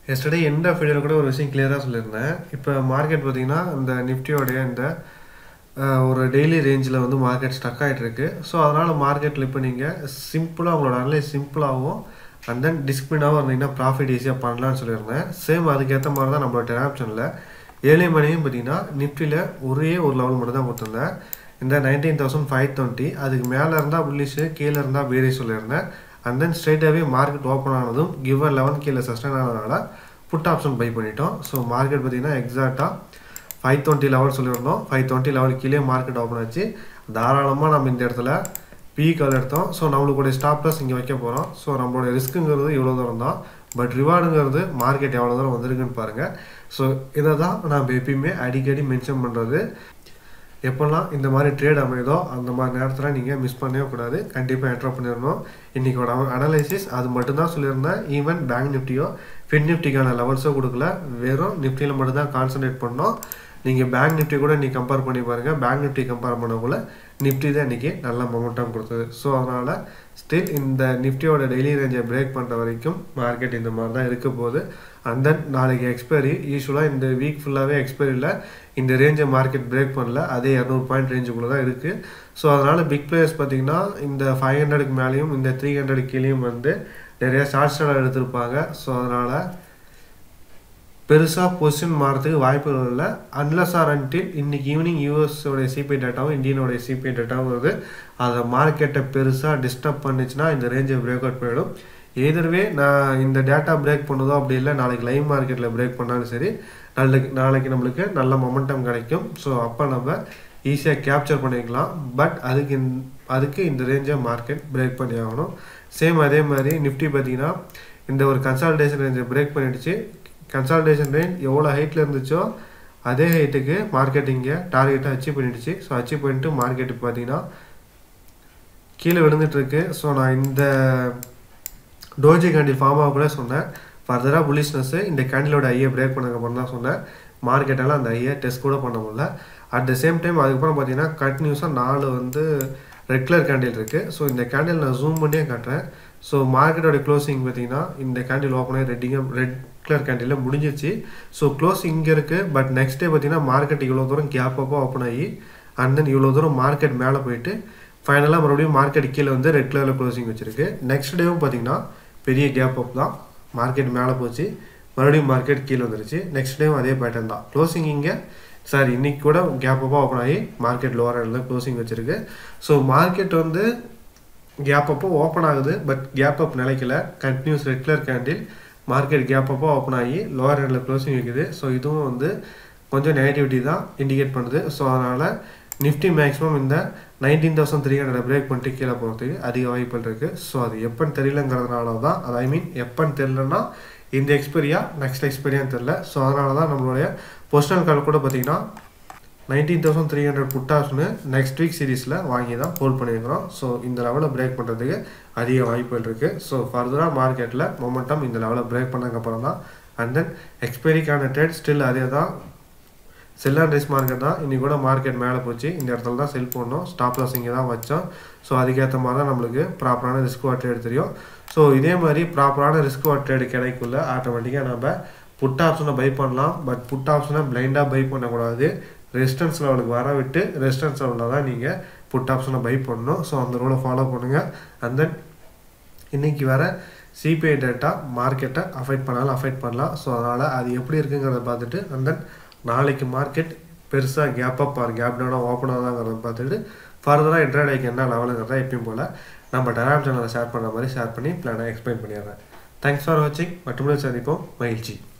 yesterday end of வீடியோவில் கூட ஒரு விஷயம் கிளியராக சொல்லியிருந்தேன் இப்போ மார்க்கெட் பார்த்தீங்கன்னா இந்த நிஃப்டியோடைய இந்த அஹ், ஒரு டெய்லி ரேஞ்சில் வந்து மார்க்கெட் ஸ்டக் ஆகிட்டு இருக்கு ஸோ அதனால் மார்க்கெட்டில் இப்போ நீங்கள் சிம்பிளாக உங்களோட அனலைஸ் சிம்பிளாகவும் அண்ட் தென் டிசிப்ளினாகவும் இருந்தீங்கன்னா ப்ராஃபிட் ஈஸியாக பண்ணலாம்னு சொல்லியிருந்தேன் சேம் அதுக்கேற்ற மாதிரி தான் நம்மளோட டெராப்ஷனில் ஏழு மணியும் பார்த்தீங்கன்னா நிஃப்டியில் ஒரே ஒரு லெவல் மட்டும் தான் கொடுத்துருந்தேன் இந்த நைன்டீன் தௌசண்ட் ஃபைவ் டுவெண்ட்டி அதுக்கு மேலே இருந்தால் புல்லிஷு கீழே இருந்தால் வேரி சொல்லியிருந்தேன் அண்ட் தென் ஸ்ட்ரைட்டாகவே மார்க்கெட் ஓப்பன் ஆனதும் கிவன் லெவன் கீழே சஸ்டைன் ஆனதுனால புட் ஆப்ஷன் பை பண்ணிட்டோம் ஸோ மார்க்கெட் பார்த்தீங்கன்னா எக்ஸாக்டாக ஃபைவ் டுவெண்ட்டி லெவல் சொல்லியிருந்தோம் ஃபைவ் டுவெண்ட்டி லெவல் கீழே மார்க்கெட் ஓப்பன் ஆச்சு தாராளமாக நம்ம இந்த இடத்துல பி கால் எடுத்தோம் ஸோ நம்மளுடைய ஸ்டாப் லாஸ் இங்கே வைக்க போகிறோம் ஸோ நம்மளுடைய ரிஸ்க்குங்கிறது இவ்வளோ தூரம் தான் பட் ரிவார்டுங்கிறது மார்க்கெட் எவ்வளோ தூரம் வந்திருக்குன்னு பாருங்கள் ஸோ இதை தான் நான் எப்பயுமே அடிக்கடி மென்ஷன் பண்ணுறது எப்போல்லாம் இந்த மாதிரி ட்ரேட் அமையுதோ அந்த மாதிரி நேரத்தில் நீங்கள் மிஸ் பண்ணவே கூடாது கண்டிப்பாக என்ட்ரு பண்ணிடணும் இன்றைக்கோட அனலைசிஸ் அது மட்டும்தான் சொல்லியிருந்தேன் ஈவன் பேங்க் நிஃப்டியோ ஃபின் நிஃப்டிக்கான லெவல்ஸோ கொடுக்கல வெறும் நிஃப்டியில் மட்டும்தான் கான்சன்ட்ரேட் பண்ணோம் நீங்கள் பேங்க் நிஃப்டி கூட நீ கம்பேர் பண்ணி பாருங்கள் பேங்க் நிஃப்டி கம்பேர் பண்ணக்குள்ள நிஃப்டி தான் இன்றைக்கி நல்ல மொமெண்டம் கொடுத்தது ஸோ அதனால் ஸ்டில் இந்த நிஃப்டியோட டெய்லி ரேஞ்சை பிரேக் பண்ணுற வரைக்கும் மார்க்கெட் இந்த மாதிரி தான் இருக்க போகுது அண்ட் தென் நாளைக்கு எக்ஸ்பைரி யூஸ்வலாக இந்த வீக் ஃபுல்லாகவே எக்ஸ்பைரியில் இந்த ரேஞ்சை மார்க்கெட் பிரேக் பண்ணல அதே இரநூறு பாயிண்ட் ரேஞ்சுக்குள்ளே தான் இருக்குது ஸோ அதனால் பிக் பிளேயர்ஸ் பார்த்தீங்கன்னா இந்த ஃபைவ் ஹண்ட்ரடுக்கு மேலேயும் இந்த த்ரீ ஹண்ட்ரட் கீழேயும் வந்து நிறைய ஷார்ட் ஸ்டார்ட் எடுத்திருப்பாங்க ஸோ அதனால் பெருசாக பொசிஷன் மாறதுக்கு வாய்ப்புகள் இல்லை அன்லஸ் ஆர் அன்டில் இன்னைக்கு ஈவினிங் யூஎஸோடைய சிபிஐ டேட்டாவும் இந்தியனோடைய சிபிஐ டேட்டாவும் வருது அதை மார்க்கெட்டை பெருசாக டிஸ்டர்ப் பண்ணிச்சுன்னா இந்த ரேஞ்சை பிரேக் அவுட் போயிடும் எதிர்வே நான் இந்த டேட்டா பிரேக் பண்ணுதோ அப்படி இல்லை நாளைக்கு லைவ் மார்க்கெட்டில் பிரேக் பண்ணாலும் சரி நாளைக்கு நாளைக்கு நம்மளுக்கு நல்ல மொமெண்டம் கிடைக்கும் ஸோ அப்போ நம்ம ஈஸியாக கேப்சர் பண்ணிக்கலாம் பட் அதுக்கு இந்த அதுக்கு இந்த ரேஞ்சை மார்க்கெட் பிரேக் பண்ணி ஆகணும் சேம் அதே மாதிரி நிஃப்டி பார்த்தீங்கன்னா இந்த ஒரு கன்சால்டேஷன் ரேஞ்சை பிரேக் பண்ணிடுச்சு கன்சால்டேஷன் ரேஞ்ச் எவ்வளோ ஹைட்டில் இருந்துச்சோ அதே ஹைட்டுக்கு மார்க்கெட் இங்கே டார்கெட்டை அச்சீவ் பண்ணிடுச்சு ஸோ அச்சீவ் பண்ணிட்டு மார்க்கெட்டு பார்த்தீங்கன்னா கீழே விழுந்துட்டு இருக்கு ஸோ நான் இந்த டோஜி கேண்டில் ஃபார்ம் ஆக கூட சொன்னேன் ஃபர்தராக புலிஷ்னஸ்ஸு இந்த கேண்டிலோட ஐயை பிரேக் பண்ணதுக்கப்புறம் தான் சொன்னேன் மார்க்கெட்டால் அந்த ஐயை டெஸ்ட் கூட பண்ண முடியல அட் த சேம் டைம் அதுக்கப்புறம் பார்த்தீங்கன்னா கண்டினியூஸாக நாலு வந்து ரெட் கலர் கேண்டில் இருக்குது ஸோ இந்த கேண்டில் நான் ஜூம் பண்ணியே காட்டுறேன் ஸோ மார்க்கெட்டோட க்ளோசிங் பார்த்தீங்கன்னா இந்த கேண்டில் ஓப்பன் ஆகி ரெட்டிங்காக ரெட் கலர் கேண்டில் முடிஞ்சிருச்சு ஸோ க்ளோஸ் இங்கே இருக்குது பட் நெக்ஸ்ட் டே பார்த்தீங்கன்னா மார்க்கெட் இவ்வளோ தூரம் கேப் அப்போ ஓப்பன் ஆகி அண்ட் தென் இவ்வளோ தூரம் மார்க்கெட் மேலே போயிட்டு ஃபைனலாக மறுபடியும் மார்க்கெட் கீழே வந்து ரெட் கலரில் க்ளோசிங் வச்சிருக்கு நெக்ஸ்ட் டேவும் பார்த்தீங்கன்னா பெரிய கேப் அப் தான் மார்க்கெட் மேலே போச்சு மறுபடியும் மார்க்கெட் கீழே வந்துருச்சு நெக்ஸ்ட் டேவும் அதே பேட்டர்ன் தான் க்ளோசிங் இங்கே சார் இன்னைக்கு கூட கேப் அப்பாக ஓப்பன் ஆகி மார்க்கெட் லோவர் தான் க்ளோசிங் வச்சிருக்கு ஸோ மார்க்கெட் வந்து கேப் அப்போ ஓப்பன் ஆகுது பட் கேப் அப் நிலைக்கல continuous red colour candle market gap அப்போ ஓப்பன் ஆகி லோவர் ஹேண்டில் க்ளோசிங் வைக்குது ஸோ இதுவும் வந்து கொஞ்சம் நெகட்டிவிட்டி தான் இண்டிகேட் பண்ணுது ஸோ அதனால் நிஃப்டி மேக்ஸிமம் இந்த nineteen thousand three hundred break பண்ணிட்டு கீழே போகிறதுக்கு அதிக வாய்ப்புகள் இருக்குது ஸோ அது எப்போன்னு தெரியலங்கிறதுனால தான் அது ஐ மீன் எப்போன்னு தெரியலன்னா இந்த எக்ஸ்பீரியா நெக்ஸ்ட் எக்ஸ்பீரியான்னு தெரில ஸோ அதனால தான் நம்மளுடைய பொசிஷனல் கால் கூட பார்த்தீங்கன்னா nineteen thousand three hundred put option next week சீரீஸில் வாங்கி தான் ஹோல்ட் பண்ணியிருக்கிறோம் ஸோ இந்த லெவலில் பிரேக் பண்ணுறதுக்கு அதிக வாய்ப்புகள் இருக்குது ஸோ ஃபர்தராக மார்க்கெட்டில் மொமெண்டம் இந்த லெவலில் பிரேக் பண்ணதுக்கப்புறம் தான் அண்ட் தென் எக்ஸ்பைரிக்கான ட்ரேட் ஸ்டில் அதே தான் செல் அண்ட் ரைஸ் மார்க்கெட் தான் இன்னைக்கு கூட மார்க்கெட் மேலே போச்சு இந்த இடத்துல தான் செல் பண்ணோம் ஸ்டாப் லாஸ் இங்கே தான் வச்சோம் ஸோ அதுக்கேற்ற மாதிரி தான் நம்மளுக்கு ப்ராப்பரான ரிஸ்க் வாட் ட்ரேட் தெரியும் ஸோ இதே மாதிரி ப்ராப்பரான ரிஸ்க் வாட் ட்ரேடு கிடைக்குள்ள ஆட்டோமேட்டிக்காக நம்ம புட் ஆப்ஷனை பை பண்ணலாம் பட் புட் ஆப்ஷனை பிளைண்டாக பை பண்ணக்கூடாது ரெசிஸ்டன்ஸ் லெவலுக்கு வர விட்டு ரெசிஸ்டன்ஸ் லெவலில் தான் நீங்கள் புட் ஆப்ஷனை பை பண்ணணும் ஸோ அந்த ரூலை ஃபாலோ பண்ணுங்கள் அண்ட் தென் இன்றைக்கி வர சிபிஐ டேட்டா மார்க்கெட்டை அஃபெக்ட் பண்ணாலும் அஃபெக்ட் பண்ணலாம் ஸோ அதனால் அது எப்படி இருக்குங்கிறத பார்த்துட்டு அண்ட் தென் நாளைக்கு மார்க்கெட் பெருசாக கேப் அப் ஆர் கேப் டவுனாக ஓப்பன் ஆகுதாங்கிறத பார்த்துட்டு ஃபர்தராக இன்ட்ராடேக்கு என்ன லெவலுங்கிறத எப்பயும் போல் நம்ம டெராம் சேனலை ஷேர் பண்ணுற மாதிரி ஷேர் பண்ணி பிளானை எக்ஸ்பிளைன் பண்ணிடுறேன் தேங்க்ஸ் ஃபார் வாட்சிங் மற்றபடி சந்திப்போம் மகிழ்ச்சி